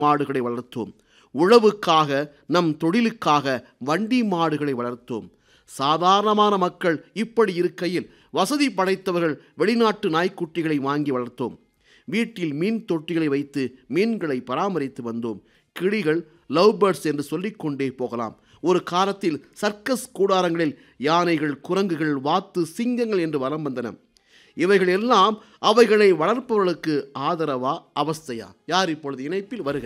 மாடுகளை வளர்த்தோம் உழவுக்காக நம் தொழிலுக்காக வண்டி மாடுகளை வளர்த்தோம் சாதாரணமான மக்கள் இப்படி இருக்கையில் வசதி படைத்தவர்கள் வெளிநாட்டு நாய்க்குட்டிகளை வாங்கி வளர்த்தோம் வீட்டில் மீன் தொட்டிகளை வைத்து மீன்களை பராமரித்து வந்தோம் கிளிகள் லவ் பேர்ட்ஸ் என்று சொல்லிக்கொண்டே போகலாம் ஒரு காலத்தில் சர்க்கஸ் கூடாரங்களில் யானைகள் குரங்குகள் வாத்து சிங்கங்கள் என்று வலம் வந்தன இவைகள் எல்லாம் அவைகளை வளர்ப்பவர்களுக்கு ஆதரவா அவஸ்தையா யார் இப்பொழுது இணைப்பில் வருக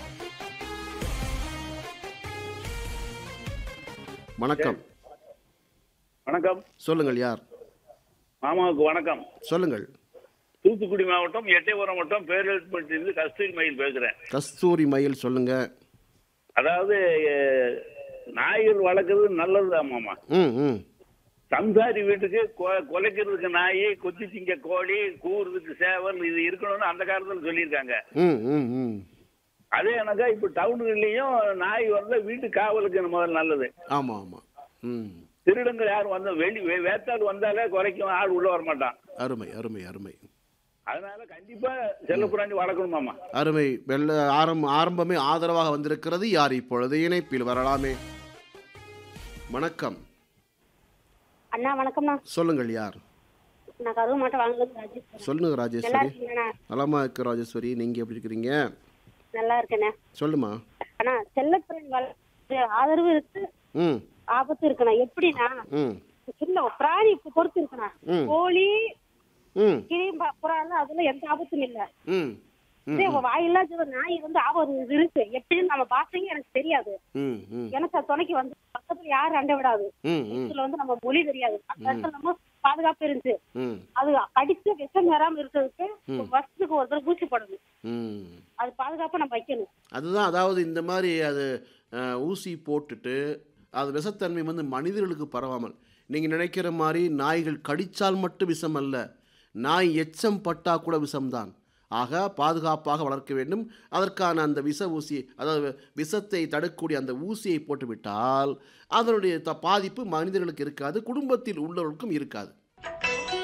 வணக்கம் வணக்கம் சொல்லுங்கள் யார் மாமாவுக்கு வணக்கம் சொல்லுங்கள் தூத்துக்குடி மாவட்டம் எட்டயபுரம் மாவட்டம் பேரூர்பட்டியிலிருந்து கஸ்தூரி மயில் பேசுறேன் கஸ்தூரி மயில் சொல்லுங்க அதாவது அஹ், நாய்கள் வளர்க்கறது நல்லதுதான் மாமா ம் ம் சம்சாரி வீட்டுக்கு கொ- குலைக்கிறதுக்கு நாய் கொத்தி திங்க கோழி கூறுறதுக்கு சேவல் இது இருக்கணும்னு அந்த காலத்துல சொல்லியிருக்காங்க ம் ம் ம் அதே எனக்கா இப்ப டவுன்லயும் நாய் வந்து வீட்டு காவலுக்கு முதல்ல நல்லது ஆமாம் ஆமாம் ம் திருடங்கள் யாரும் வந்தா வெளி வே- வேத்தாள் வந்தாலே குறைக்கும் ஆள் உள்ள வர மாட்டான் அருமை அருமை அருமை அதனால கண்டிப்பா செல்லப்புறாண்டி வளர்க்கணும் மாமா அருமை வெள்ள ஆரம் ஆரம்பமே ஆதரவாக வந்திருக்கிறது யார் இப்பொழுது இணைப்பில் வரலாமே வணக்கம் அண்ணா வணக்கம்ண்ணா சொல்லுங்கள் யார் நான் கருவு மாட்டை வாங்குறது ராஜேஷ் சொல்லுங்க நல்லா ராஜேஸ்வரி இருக்கீங்கண்ணா நலமா இருக்கு ராஜேஸ்வரி நீங்க எப்படி இருக்கிறீங்க நல்லா இருக்கேண்ணே சொல்லுமா அண்ணா செல்லப்பிராணி வளர்த்து ஆதரவு இருக்கு ம் ஆபத்து இருக்குண்ணா எப்படிண்ணா ம் சின்ன ஒரு பிராணி பொறுத்து இருக்குண்ணா ம். கோழி ம் கிளி ப- புறா எல்லாம் அதுல எந்த ஆபத்தும் இல்ல ம் ம் இதே வாயில்லாத ஒரு நாய் வந்து ஆபத்து இருக்கு எப்படின்னு நம்ம பாத்தீங்க எனக்கு தெரியாது ம் ம் எனக்கு அது துணைக்கு வந்து பக்கத்துல யாரும் அண்ட விடாது ம் ம் இதுல வந்து நம்ம மொழி தெரியாது அந்த இடத்துல நம்ம பாதுகாப்பு இருந்துச்சு ம் அது கடிச்சு விஷம் வராம இருக்கிறதுக்கு வருஷத்துக்கு ஒரு தடவை ஊசி போடணும் ம் அது பாதுகாப்பா நம்ம வைக்கணும் அதுதான் அதாவது இந்த மாதிரி அது அஹ், ஊசி போட்டுட்டு அது விஷத்தன்மை வந்து மனிதர்களுக்கு பரவாமல் நீங்கள் நினைக்கிற மாதிரி நாய்கள் கடித்தால் மட்டும் விஷம் அல்ல நாய் எச்சம் பட்டா கூட விஷம்தான் ஆக பாதுகாப்பாக வளர்க்க வேண்டும் அதற்கான அந்த விஷ ஊசி அதாவது விஷத்தை தடுக்கக்கூடிய அந்த ஊசியை போட்டுவிட்டால் அதனுடைய த பாதிப்பு மனிதர்களுக்கு இருக்காது குடும்பத்தில் உள்ளவர்களுக்கும் இருக்காது